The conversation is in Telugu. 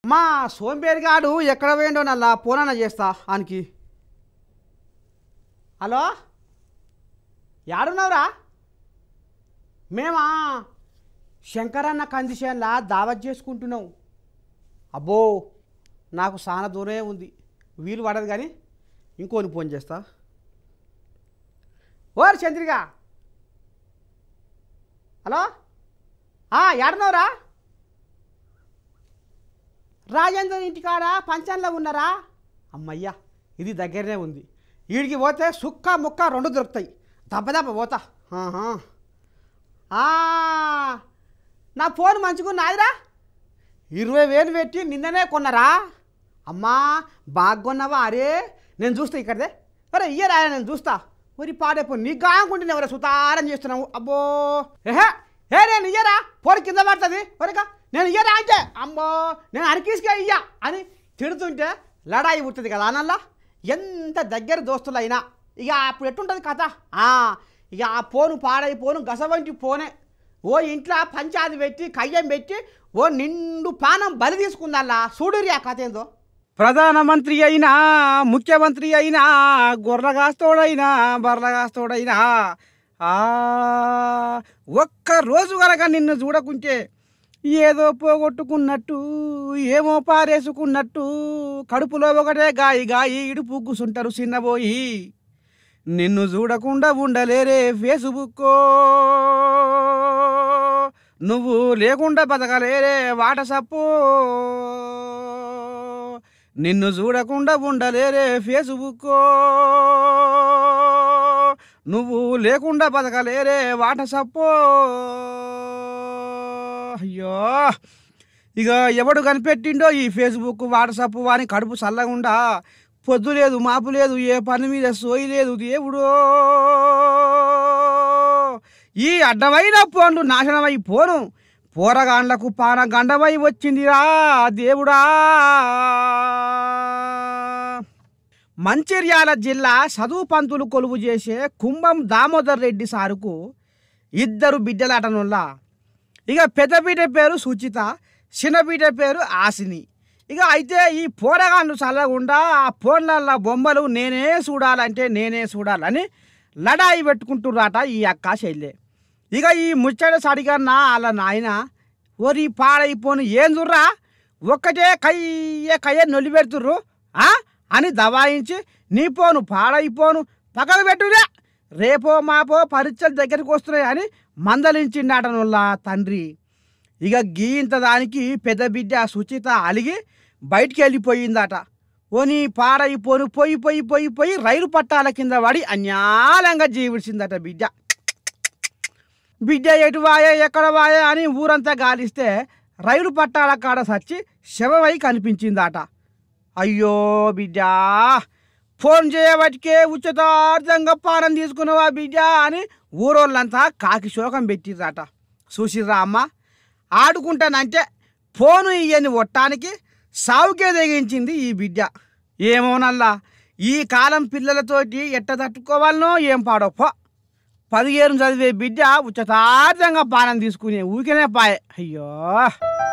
మా సోంబేరిగాడు ఎక్కడ పోయిండో నల్లా పోనన్న చేస్తా ఆనికి హలో యాడున్నావురా మేమా శంకరన్న కందిసేన్లా దావత్ చేసుకుంటున్నాం అబ్బో నాకు చాలా దూరమే ఉంది వీలు పడదు కానీ ఇంకోని ఫోన్ చేస్తా ఓరు చంద్రిగా హలో యాడున్నావురా రాజేంద్ర ఇంటికాడ పంచంలో ఉన్నారా అమ్మయ్యా ఇది దగ్గరనే ఉంది వీడికి పోతే సుక్క ముక్క రెండు దొరుకుతాయి దెబ్బ దెబ్బ పోతా ఆహా. ఆ, నా ఫోన్ మంచిగా నాదిరా ఇరవై వేలు పెట్టి నిన్ననే కొన్నారా అమ్మా బాగా కొన్నావా అరే నేను చూస్తా ఇక్కడదే అరే ఇయ్యరా నేను చూస్తా మరి పాడైపో నీకు కాకుంటే ఎవరు సుతారం చేస్తున్నావు అబ్బో ఏహే ఏ నేను ఇయ్యరా ఫోన్ కింద పడుతుంది ఒరేక నేను ఇయ్యరా అంటే అమ్మో నేను అరికీసుకే ఇయ్యా అని తిడుతుంటే లడాయి పుడుతుంది కదా అనల్లా ఎంత దగ్గర దోస్తులైనా ఇక అప్పుడు ఎట్టుంటుంది కథ ఆ, ఇక ఆ ఫోను పాడైపోను గసవంటి ఫోనే ఓ ఇంట్లో పంచాది పెట్టి కయ్యం పెట్టి ఓ నిండు పానం బలి తీసుకుందల్లా చూడురి ఆ కథ ఏందో ప్రధానమంత్రి అయినా ముఖ్యమంత్రి అయినా గొర్రెగాస్తోడైనా బర్రగాస్తోడైనా ఆ ఒక్క రోజు కనుక నిన్ను చూడకుంటే ఏదో పోగొట్టుకున్నట్టు ఏమో పారేసుకున్నట్టు కడుపులో ఒకటే గాయి గాయి ఇడుపు కూసుంటారు చిన్నబోయి నిన్ను చూడకుండా ఉండలేరే ఫేస్బుక్కో నువ్వు లేకుండా బతకలేరే వాటసప్పు నిన్ను చూడకుండా ఉండలేరే ఫేస్బుక్కో నువ్వు లేకుండా బతకలేరే వాటసప్పు అయ్యో ఇక ఎవడు కనిపెట్టిండో ఈ ఫేస్బుక్ వాట్సాప్ వాని కడుపు చల్లగుండా పొద్దు లేదు మాపు లేదు ఏ పని మీద సోయి లేదు దేవుడు ఈ అడ్డమైన ఫోన్లు నాశనమై పోను పోరగాండ్లకు పాన గండమై వచ్చిందిరా దేవుడా మంచిర్యాల జిల్లా చదువు పంతులు కొలువు చేసే కుంభం దామోదర్ రెడ్డి సారుకు ఇద్దరు బిడ్డలాటనుల్లా ఇక పెద్ద బిడ్డ పేరు సుచిత చిన్న బిడ్డ పేరు ఆసిని ఇక అయితే ఈ పోరగాళ్ళు చల్లకుండా ఆ ఫోన్లల్ల బొమ్మలు నేనే చూడాలంటే నేనే చూడాలని లడాయి పెట్టుకుంటుర్రాట ఈ అక్క చెల్లె ఇక ఈ ముచ్చట సడిగన్న వాళ్ళ నాయన ఓరి పాడైపోను ఏం చూర్రా ఒక్కటే కయ్య కయ్య నొల్లి పెడుతుర్రు ఆ అని దబాయించి నీ పోను పాడైపోను పక్కకు పెట్టురే రేపో మాపో పరీక్షలు దగ్గరికి వస్తున్నాయి అని మందలించిండాటనుల్లా తండ్రి ఇక గీంత దానికి పెద్ద బిడ్డ సుచిత అలిగి బయటికి వెళ్ళిపోయిందట ఓని పాడైపోను పోయి పోయి పోయి పోయి రైలు పట్టాల కింద పడి అన్యాలంగా జీవించిందట బిడ్డ బిడ్డ ఎటు వాయే ఎక్కడ వాయే అని ఊరంతా గాలిస్తే రైలు పట్టాల కాడ సచ్చి శవమై కనిపించిందట అయ్యో బిడ్డ ఫోన్ చేయబట్టికే ఉచితార్థంగా పానం తీసుకున్నావా బిడ్డ అని ఊరోళ్ళంతా కాకి శోకం పెట్టిర్రట చూసిర్రా అమ్మ ఆడుకుంటానంటే ఫోను ఇయ్యని ఒట్టానికి సావుకే తెగించింది ఈ బిడ్డ ఏమోనల్లా ఈ కాలం పిల్లలతోటి ఎట్ట తట్టుకోవాలనో ఏం పాడో పో పదిహేను చదివే బిడ్డ ఉచితార్థంగా పానం తీసుకునే ఊరికనే పాయే అయ్యో